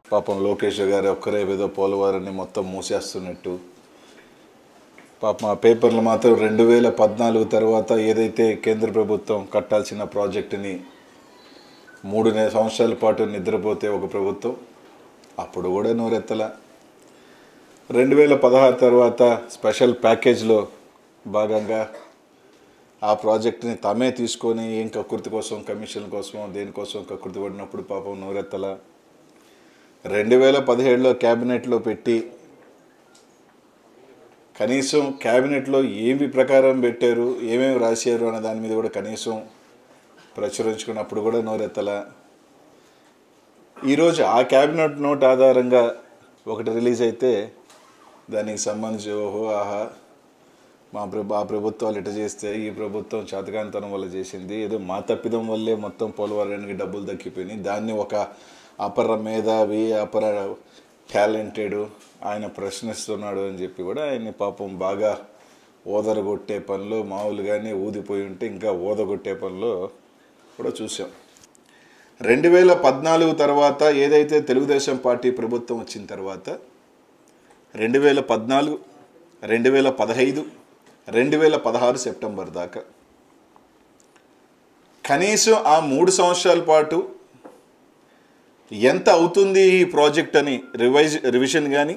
పాపం లోకేష్ గారు ఒక్కరే ఏదో పోలవరాన్ని మొత్తం మూసేస్తున్నట్టు పాపం ఆ పేపర్లు మాత్రం రెండు వేల పద్నాలుగు తర్వాత ఏదైతే కేంద్ర ప్రభుత్వం కట్టాల్సిన ప్రాజెక్టుని మూడు నె- సంవత్సరాల పాటు నిద్రపోతే ఒక ప్రభుత్వం అప్పుడు కూడా నోరెత్తల రెండు వేల పదహారు తర్వాత స్పెషల్ ప్యాకేజ్లో భాగంగా ఆ ప్రాజెక్ట్ని తమే తీసుకొని ఏం కకృతి కోసం కమిషన్ కోసమో దేనికోసం కకృతి పడినప్పుడు పాపం నోరెత్తల రెండు వేల పదిహేడులో క్యాబినెట్లో పెట్టి కనీసం క్యాబినెట్లో ఏమి ప్రకారం పెట్టారు ఏమేమి రాశారు అనే దాని మీద కూడా కనీసం ప్రచురించుకున్నప్పుడు కూడా నోరెత్తల ఈరోజు ఆ క్యాబినెట్ నోట్ ఆధారంగా ఒకటి రిలీజ్ అయితే దానికి సంబంధించి ఓహో ఆహా మా ప్రభు ఆ ప్రభుత్వాలు ఇట చేస్తే ఈ ప్రభుత్వం చేతకాంతనం వల్ల చేసింది ఏదో మా తప్పిదం వల్లే మొత్తం పోలవరానికి డబ్బులు దక్కిపోయినాయి దాన్ని ఒక అపర మేధావి అపర టాలెంటెడ్ ఆయన ప్రశ్నిస్తున్నాడు అని చెప్పి కూడా ఆయన్ని పాపం బాగా ఓదరగొట్టే పనిలో మామూలుగానే ఊదిపోయి ఉంటే ఇంకా ఓదగొట్టే పనిలో కూడా చూసాం రెండు వేల పద్నాలుగు తర్వాత ఏదైతే తెలుగుదేశం పార్టీ ప్రభుత్వం వచ్చిన తర్వాత రెండు వేల పద్నాలుగు రెండు వేల పదహైదు రెండు వేల పదహారు సెప్టెంబర్ దాకా కనీసం ఆ మూడు సంవత్సరాల పాటు ఎంత అవుతుంది ఈ ప్రాజెక్ట్ అని రివైజ్ రివిజన్ కానీ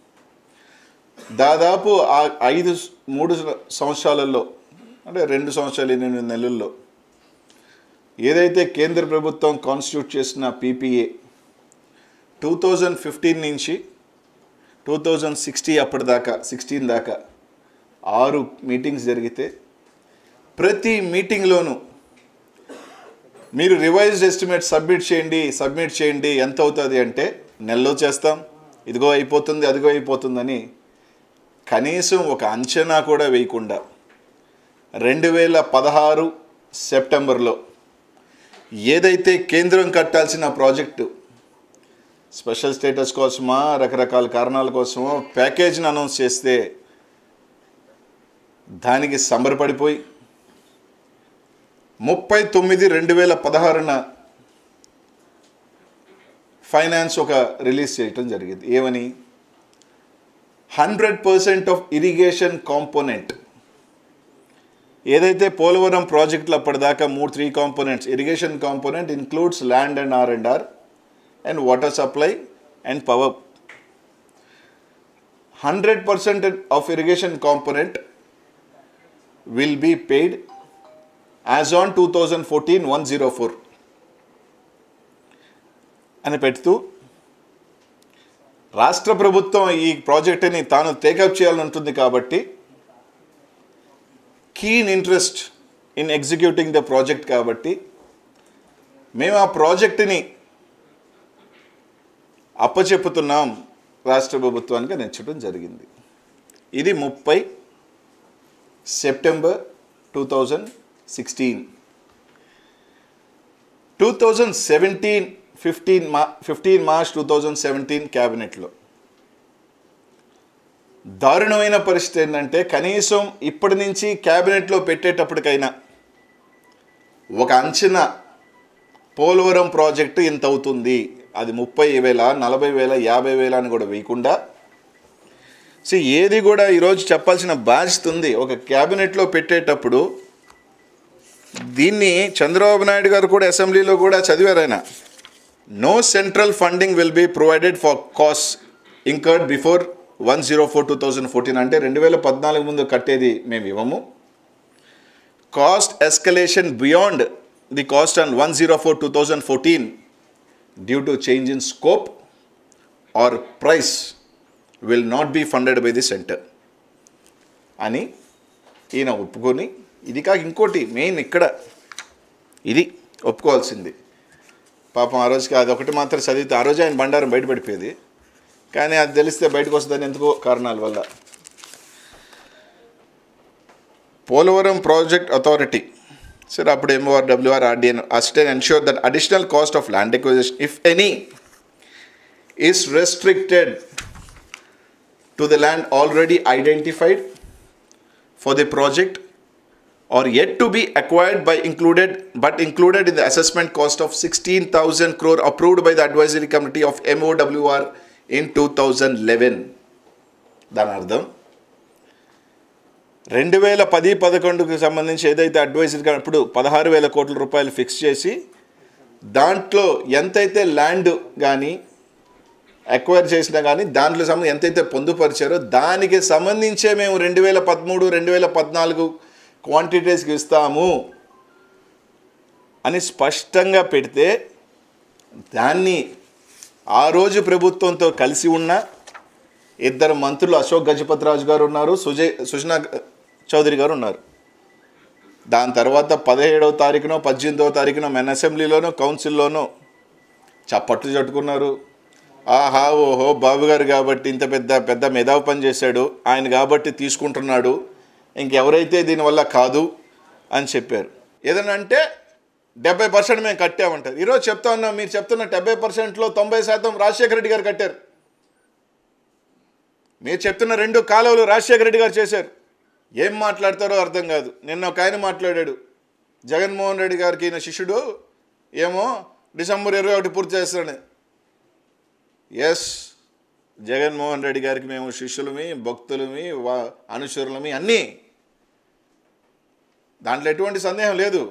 దాదాపు ఆ ఐదు మూడు సంవత్సరాలలో అంటే రెండు సంవత్సరాలు ఎనిమిది నెలల్లో ఏదైతే కేంద్ర ప్రభుత్వం కాన్స్టిట్యూట్ చేసిన పీపీఏ టూ థౌజండ్ ఫిఫ్టీన్ నుంచి టూ థౌజండ్ సిక్స్టీ అప్పటిదాకా సిక్స్టీన్ దాకా ఆరు మీటింగ్స్ జరిగితే ప్రతి మీటింగ్లోనూ మీరు రివైజ్డ్ ఎస్టిమేట్ సబ్మిట్ చేయండి సబ్మిట్ చేయండి ఎంత అవుతుంది అంటే నెలలో చేస్తాం ఇదిగో అయిపోతుంది అదిగో అయిపోతుందని కనీసం ఒక అంచనా కూడా వేయకుండా రెండు వేల పదహారు సెప్టెంబర్లో ఏదైతే కేంద్రం కట్టాల్సిన ప్రాజెక్టు స్పెషల్ స్టేటస్ కోసమా రకరకాల కారణాల కోసమో ప్యాకేజీని అనౌన్స్ చేస్తే దానికి సంబరపడిపోయి ముప్పై తొమ్మిది రెండు వేల పదహారున ఫైనాన్స్ ఒక రిలీజ్ చేయటం జరిగింది ఏమని hundred percent of irrigation component ఏదైతే పోలవరం ప్రాజెక్టులు అప్పటిదాకా మూడు three components irrigation component includes land and R and R and water supply and power hundred percent of irrigation component will be paid as on two thousand fourteen one zero four అని పెడుతూ రాష్ట్ర ప్రభుత్వం ఈ ప్రాజెక్టుని తాను take up చేయాలని ఉంటుంది కాబట్టి keen interest in executing the project కాబట్టి మేము ఆ ప్రాజెక్టుని అప్పచెప్పుతున్నాం రాష్ట్ర ప్రభుత్వానికి నెచ్చడం జరిగింది ఇది ముప్పై September two thousand sixteen two thousand seventeen fifteen మా fifteen March two thousand seventeen క్యాబినెట్లో దారుణమైన పరిస్థితి ఏంటంటే కనీసం ఇప్పటి నుంచి క్యాబినెట్లో పెట్టేటప్పటికైనా ఒక అంచనా పోలవరం ప్రాజెక్టు ఇంత అవుతుంది అది ముప్పై వేల నలభై వేల యాభై వేల అని కూడా వేయకుండా సో ఏది కూడా ఈరోజు చెప్పాల్సిన బాధ్యత ఉంది ఒక క్యాబినెట్లో పెట్టేటప్పుడు దీన్ని చంద్రబాబు నాయుడు గారు కూడా అసెంబ్లీలో కూడా చదివారు ఆయన no central funding will be provided for cost incurred before one zero four two thousand fourteen అంటే రెండు వేల పద్నాలుగు ముందు కట్టేది మేము ఇవ్వము cost escalation beyond the cost on one zero four two thousand fourteen due to change in scope or price will not be funded by the centre అని ఈయన ఒప్పుకొని ఇది కాక ఇంకోటి మెయిన్ ఇక్కడ ఇది ఒప్పుకోవాల్సింది పాపం ఆ రోజుకి అది ఒకటి మాత్రం చదివితే ఆ రోజు ఆయన బండారం బయటపడిపోయేది కానీ అది తెలిస్తే బయటకు వస్తుందని ఎందుకో కారణాల వల్ల పోలవరం ప్రాజెక్ట్ అథారిటీ సరే అప్పుడు MOR WR RDN assistant ensure that additional cost of land acquisition if any is restricted to the land already identified for the project or yet to be acquired by included but included in the assessment cost of 16000 crore approved by the advisory committee of MOWR in 2011 దాని అర్థం రెండు వేల పది పదకొండుకి సంబంధించి ఏదైతే advisory అప్పుడు పదహారు వేల కోట్ల రూపాయలు ఫిక్స్ చేసి దాంట్లో ఎంతైతే ల్యాండ్ కానీ అక్వైర్ చేసినా కానీ దాంట్లో సంబంధించి ఎంతైతే పొందుపరిచారో దానికి సంబంధించే మేము రెండు వేల పదమూడు రెండు వేల పద్నాలుగు క్వాంటిటీస్కి ఇస్తాము అని స్పష్టంగా పెడితే దాన్ని ఆ రోజు ప్రభుత్వంతో కలిసి ఉన్న ఇద్దరు మంత్రులు అశోక్ గజపతిరాజు గారు ఉన్నారు సుజయ్ సుజనా చౌదరి గారు ఉన్నారు దాని తర్వాత పదిహేడవ తారీఖునో పద్దెనిమిదవ తారీఖునో మెన్ అసెంబ్లీలోనో కౌన్సిల్లోనో చప్పట్లు చట్టుకున్నారు ఆహా ఓహో బాబు గారు కాబట్టి ఇంత పెద్ద పెద్ద మెదావు పని చేశాడు ఆయన కాబట్టి తీసుకుంటున్నాడు ఇంకెవరైతే దీనివల్ల కాదు అని చెప్పారు ఏదైనా అంటే డెబ్బై పర్సెంట్ మేము కట్టామంటారు ఈరోజు చెప్తా ఉన్నాం మీరు చెప్తున్న డెబ్బై పర్సెంట్లో తొంభై శాతం రాజశేఖర రెడ్డి గారు కట్టారు మీరు చెప్తున్న రెండు కాలువలు రాజశేఖర రెడ్డి గారు చేశారు ఏం మాట్లాడతారో అర్థం కాదు నిన్న ఒక ఆయన మాట్లాడాడు జగన్మోహన్ రెడ్డి గారికి ఈయన శిష్యుడు ఏమో డిసెంబర్ ఇరవై ఒకటి పూర్తి చేస్తాడని ఎస్ జగన్మోహన్ రెడ్డి గారికి మేము శిష్యులమి భక్తులమి వా అనుచరులమి అన్నీ దాంట్లో ఎటువంటి సందేహం లేదు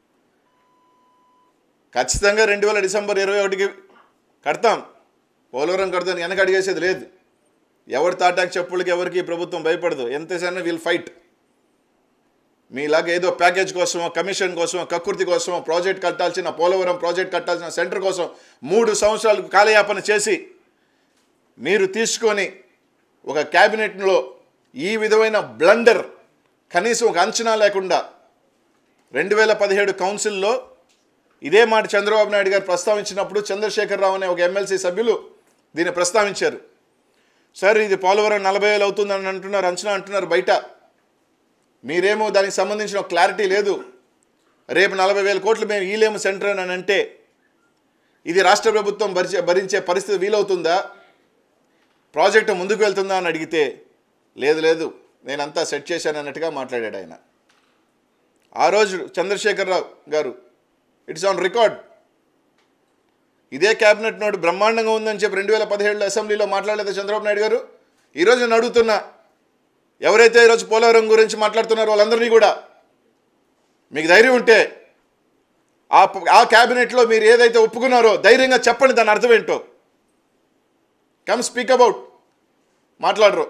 ఖచ్చితంగా రెండు వేల డిసెంబర్ ఇరవై ఒకటికి కడతాం పోలవరం కడతాం వెనక అడిగేసేది లేదు ఎవరి తాటాకు చెప్పులకి ఎవరికి ఈ ప్రభుత్వం భయపడదు ఎంతసేనా వీల్ ఫైట్ మీలాగా ఏదో ప్యాకేజ్ కోసమో కమిషన్ కోసమో కకృతి కోసమో ప్రాజెక్ట్ కట్టాల్సిన పోలవరం ప్రాజెక్ట్ కట్టాల్సిన సెంటర్ కోసం మూడు సంవత్సరాలు కాలయాపన చేసి మీరు తీసుకొని ఒక క్యాబినెట్లో ఈ విధమైన బ్లండర్ కనీసం ఒక అంచనా లేకుండా రెండు వేల పదిహేడు కౌన్సిల్లో ఇదే మాట చంద్రబాబు నాయుడు గారు ప్రస్తావించినప్పుడు చంద్రశేఖరరావు అనే ఒక ఎమ్మెల్సీ సభ్యులు దీన్ని ప్రస్తావించారు సార్ ఇది పోలవరం నలభై వేలు అవుతుందని అంటున్నారు అంచనా అంటున్నారు బయట మీరేమో దానికి సంబంధించిన క్లారిటీ లేదు రేపు నలభై వేల కోట్లు మేము ఈలేము సెంటర్ అని అంటే ఇది రాష్ట్ర ప్రభుత్వం భరించే భరించే పరిస్థితి వీలవుతుందా ప్రాజెక్టు ముందుకు వెళ్తుందా అని అడిగితే లేదు లేదు నేనంతా సెట్ చేశాను అన్నట్టుగా మాట్లాడాడు ఆయన ఆ రోజు చంద్రశేఖరరావు గారు ఇట్స్ ఆన్ రికార్డ్ ఇదే క్యాబినెట్ నోటు బ్రహ్మాండంగా ఉందని చెప్పి రెండు వేల పదిహేడులో అసెంబ్లీలో మాట్లాడలేదు చంద్రబాబు నాయుడు గారు ఈరోజు నేను అడుగుతున్నా ఎవరైతే ఈరోజు పోలవరం గురించి మాట్లాడుతున్నారో వాళ్ళందరినీ కూడా మీకు ధైర్యం ఉంటే ఆ ఆ క్యాబినెట్లో మీరు ఏదైతే ఒప్పుకున్నారో ధైర్యంగా చెప్పండి దాని అర్థం ఏంటో కమ్ స్పీక్ అబౌట్ మాట్లాడరు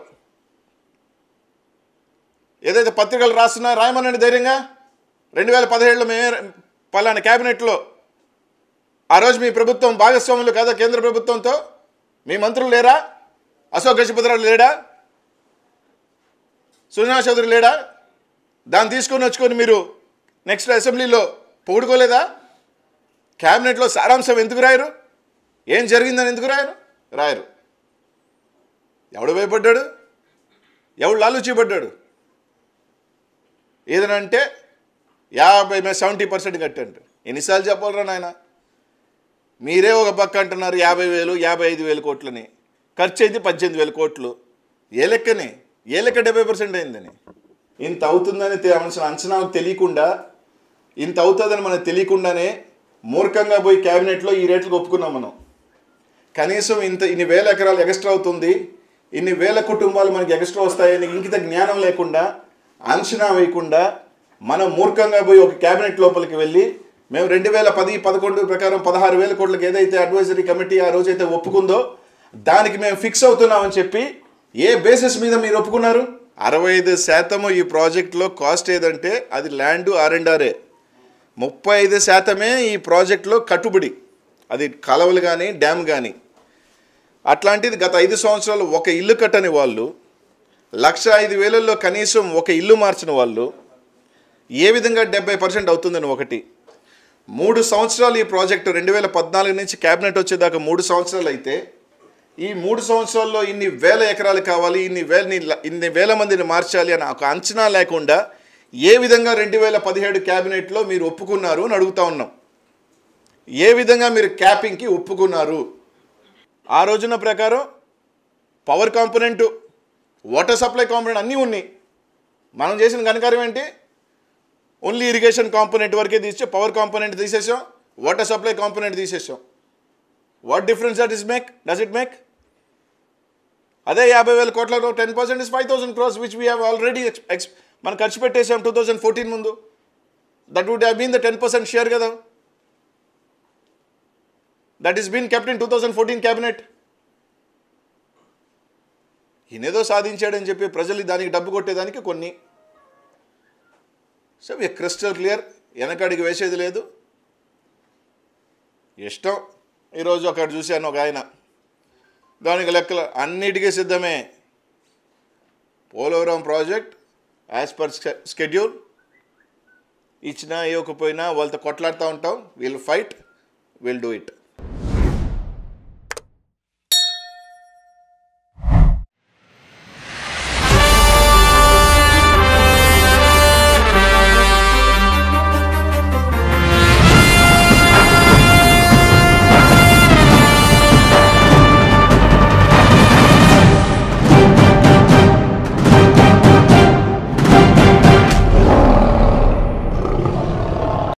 ఏదైతే పత్రికలు రాస్తున్నా రాయమనండి ధైర్యంగా రెండు వేల పదిహేడులో మేమే పలానా క్యాబినెట్లో ఆ రోజు మీ ప్రభుత్వం భాగస్వాములు కదా కేంద్ర ప్రభుత్వంతో మీ మంత్రులు లేరా అశోక్ గజపతిరావు లేడా సుజనా చౌదరి లేడా దాన్ని తీసుకొని వచ్చుకొని మీరు నెక్స్ట్ అసెంబ్లీలో పొగుడుకోలేదా క్యాబినెట్లో సారాంశం ఎందుకు రాయరు ఏం జరిగిందని ఎందుకు రాయరు రాయరు ఎవడు భయపడ్డాడు ఎవడు లాలూచిపడ్డాడు ఏదైనా అంటే యాభై సెవెంటీ పర్సెంట్ కట్టండి ఎన్నిసార్లు చెప్పాలరా నాయన మీరే ఒక పక్క అంటున్నారు యాభై వేలు యాభై ఐదు వేలు కోట్లని ఖర్చు అయింది పద్దెనిమిది వేల కోట్లు ఏ లెక్కని ఏ లెక్క డెబ్బై పర్సెంట్ అయిందని ఇంత అవుతుందని తె- అసలు అంచనా తెలియకుండా ఇంత అవుతుందని మనకు తెలియకుండానే మూర్ఖంగా పోయి క్యాబినెట్లో ఈ రేట్లకు ఒప్పుకున్నాం మనం కనీసం ఇంత ఇన్ని వేల ఎకరాలు ఎక్స్ట్రా అవుతుంది ఇన్ని వేల కుటుంబాలు మనకి ఎక్స్ట్రా వస్తాయని ఇంకిత జ్ఞానం లేకుండా అంచనా వేయకుండా మనం మూర్ఖంగా పోయి ఒక క్యాబినెట్ లోపలికి వెళ్ళి మేము రెండు వేల పది పదకొండు ప్రకారం పదహారు వేల కోట్లకి ఏదైతే అడ్వైజరీ కమిటీ ఆ రోజైతే ఒప్పుకుందో దానికి మేము ఫిక్స్ అవుతున్నామని చెప్పి ఏ బేసిస్ మీద మీరు ఒప్పుకున్నారు అరవై ఐదు శాతము ఈ ప్రాజెక్ట్లో కాస్ట్ ఏదంటే అది ల్యాండ్ ఆర్ అండ్ ఆర్ఏ ముప్పై ఐదు శాతమే ఈ ప్రాజెక్టులో కట్టుబడి అది కాలువలు కానీ డ్యామ్ కానీ అట్లాంటిది గత ఐదు సంవత్సరాలు ఒక ఇల్లు కట్టని వాళ్ళు లక్ష ఐదు వేలల్లో కనీసం ఒక ఇల్లు మార్చిన వాళ్ళు ఏ విధంగా డెబ్బై పర్సెంట్ అవుతుందని ఒకటి మూడు సంవత్సరాలు ఈ ప్రాజెక్టు రెండు వేల పద్నాలుగు నుంచి క్యాబినెట్ వచ్చేదాకా మూడు సంవత్సరాలు అయితే ఈ మూడు సంవత్సరాల్లో ఇన్ని వేల ఎకరాలు కావాలి ఇన్ని వేల ఇన్ని వేల మందిని మార్చాలి అని ఒక అంచనా లేకుండా ఏ విధంగా రెండు వేల పదిహేడు క్యాబినెట్లో మీరు ఒప్పుకున్నారు అని అడుగుతా ఉన్నాం ఏ విధంగా మీరు క్యాపింగ్కి ఒప్పుకున్నారు ఆ రోజున ప్రకారం power component water supply component అన్నీ ఉన్నాయి మనం చేసిన కనకారం ఏంటి ఓన్లీ ఇరిగేషన్ కాంపోనెంట్ వరకే తీసే పవర్ కాంపోనెంట్ తీసేసాం వాటర్ సప్లై కాంపోనెంట్ తీసేసాం what difference that is make does it make అదే యాభై వేల కోట్లలో ten percent is five thousand crores which we have already ex మనం ఖర్చు పెట్టేసాం టూ థౌజండ్ ఫోర్టీన్ ముందు that would have been the ten percent share కదా that is been kept in two thousand fourteen cabinet ఈయనేదో సాధించాడని చెప్పి ప్రజలు దానికి డబ్బు కొట్టేదానికి కొన్ని సో క్రిస్టల్ క్లియర్ వెనకడికి వేసేది లేదు ఇష్టం ఈరోజు అక్కడ చూశాను ఒక ఆయన దానికి లెక్కలు అన్నిటికీ సిద్ధమే Polavaram project as per schedule ఇచ్చినా ఇవ్వకపోయినా వాళ్ళతో కొట్లాడుతూ ఉంటాం will fight will do it